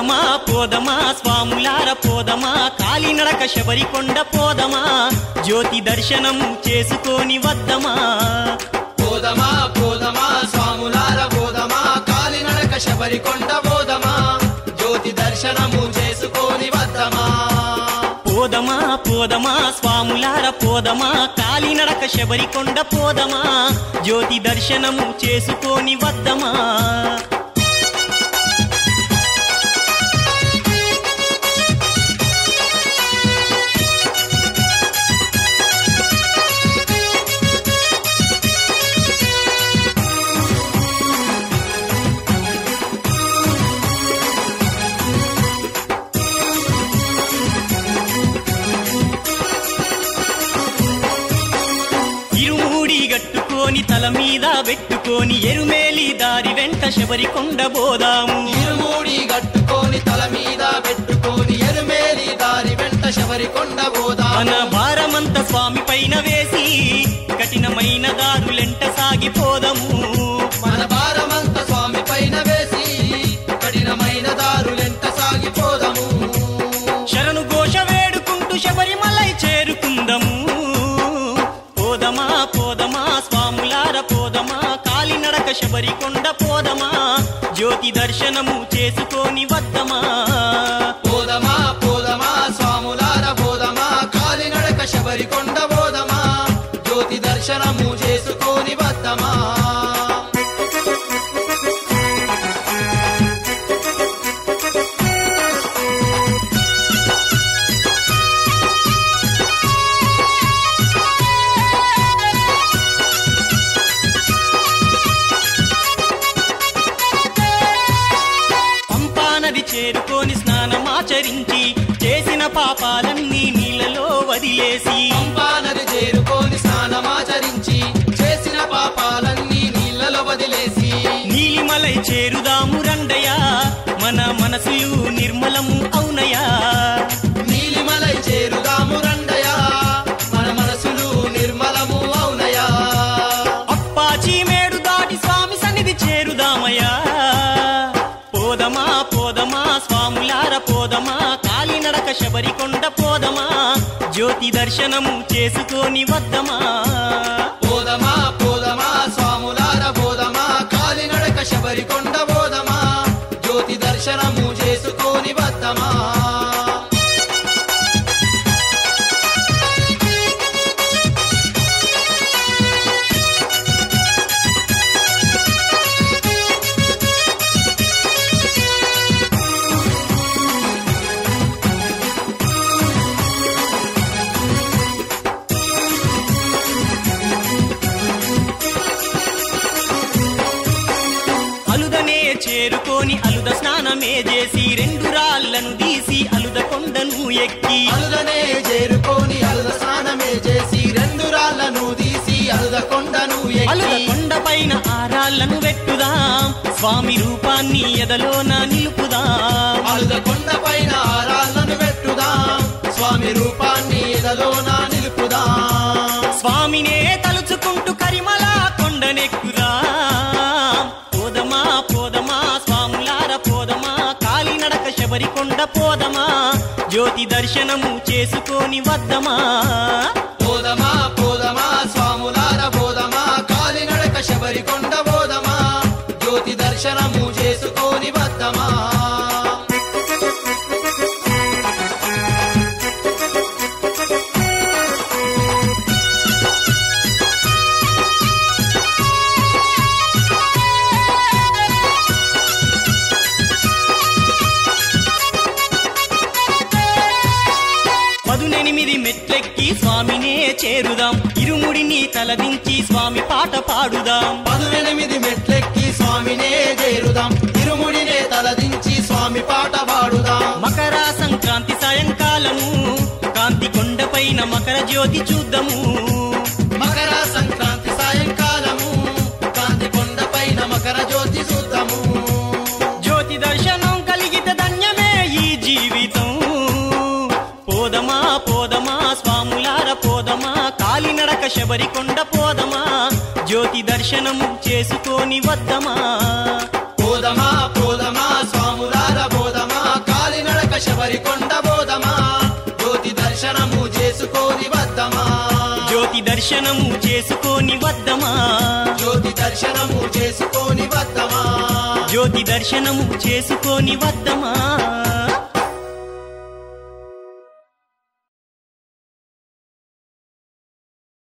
పోదమా పోదమా స్వాములార పోదమా కాలినడక శబరికొండ పోదమా జ్యోతి దర్శనము చేసుకొని వద్దమా పోదమా పోదమా స్వాములార పోదమా కాలినడక శబరికొండ పోదమా జ్యోతి దర్శనము చేసుకొని వద్దమా పోదమా పోదమా స్వాములార పోదమా కాలినడక శబరికొండ పోదమా జ్యోతి దర్శనము చేసుకొని వద్దమా ఇరుమూడి గట్టుకొని తల మీద పెట్టుకొని ఎరుమేలి దారి వెంట శబరికొండ పోదాము ఇరుమూడి గట్టుకొని తల మీద పెట్టుకొని ఎరుమేలి దారి వెంట శబరికొండ పోదా మన భారమంత స్వామి పైన వేసి కఠినమైన దారులెంట సాగిపోదము మన భారమంత స్వామి పైన వేసి కఠినమైన దారులెంత సాగిపోదము శరణు ఘోష వేడుకుంటూ శబరిమలై చేరుకుందము పోదమా పోదమా స్వాములార పోదమా కాలినడక శబరికొండ పోదమా జ్యోతి దర్శనము చేసుకొని వద్దమా పోదమా పోదమా స్వాములార పోదమా కాలినడక శబరికొండ పోదమా జ్యోతి దర్శనము చేసుకొని వద్దమా పంపానది చేరుకొని స్నానమాచరించి చేసిన పాపాలన్నీ నీళ్ళలో వదిలేసి పంపానది చేరుకొని స్నానమాచరించి చేసిన పాపాలన్నీ నీళ్ళలో వదిలేసి నీలిమలై చేరుదాము రండయా మన మనసులు నిర్మలము అవునయా నీలిమలై చేరుదాము రండయా మన మనసులు నిర్మలము అవునయా అప్పాచి మేడు దాటి స్వామి సన్నిధి చేరుదామయ్యా పోదమా పోదమా స్వాములార పోదమా కాలినడక శబరికొండ పోదమా జ్యోతి దర్శనము చేసుకొని వద్దమా పోదమా పోదమా స్వాములార పోదమా కాలినడక శబరికొండ పోదమా జ్యోతి దర్శనము చేసుకొని వద్దమా అలుదనే చేరుకొని అలుద స్నానమే చేసి రెండు రాళ్లను తీసి అలుద కొండను ఎక్కి అలుదనే చేరుకొని అలుద స్నానమే చేసి రెండు రాళ్లను తీసి అలుద కొండను అలుద ఎక్కి కొండ పైన ఆరాళ్లను పెట్టుదాం స్వామి రూపాన్ని ఎదలోన నిలుపుదాం అలుద కొండ పైన ఆరాళ్ళను పెట్టుదాం స్వామి రూపాన్ని ఎదలోన నిలుపుదాం స్వామినే తలుచుకుంటూ కరిమల కొండనెక్కుదాం పోదమా పోదమా స్వాములార పోదమా కాలినడక శబరికొండ పోదమా జ్యోతి దర్శనము చేసుకొని వద్దమా పోదమా పోదమా స్వాములార పోదమా కాలినడక శబరికొండ పోదమా జ్యోతి దర్శనము చేసుకొని వద్దమా పదునెనిమిది మెట్లెక్కి స్వామినే చేరుదాం ఇరుముడిని తలదించి స్వామి పాట పాడుదాం పదునెనిమిది మెట్లెక్కి స్వామినే చేరుదాం ఇరుముడినే తలదించి స్వామి పాట పాడుదాం మకర సంక్రాంతి సాయంకాలము కాంతి కొండపైన మకర జ్యోతి చూద్దాము మకర సంక్రాంతి సాయంకాలము కాంతి కొండ పైన మకర జ్యోతి చూద్దాము జ్యోతి దర్శనం కలిగితే ధన్యమే ఈ జీవితం పోదమా పోదమా స్వాములార పోదమా కాలినడక శబరికొండ పోదమా జ్యోతి దర్శనము చేసుకొని వద్దమా పోదమా పోదమా స్వాములార పోదమా శబరి కొండ బోధమా జ్యోతి దర్శనము చేసుకొని వద్దమా జ్యోతి దర్శనము చేసుకొని వద్దమా జ్యోతి దర్శనము చేసుకొని వద్దమా జ్యోతి దర్శనము చేసుకొని వద్దమా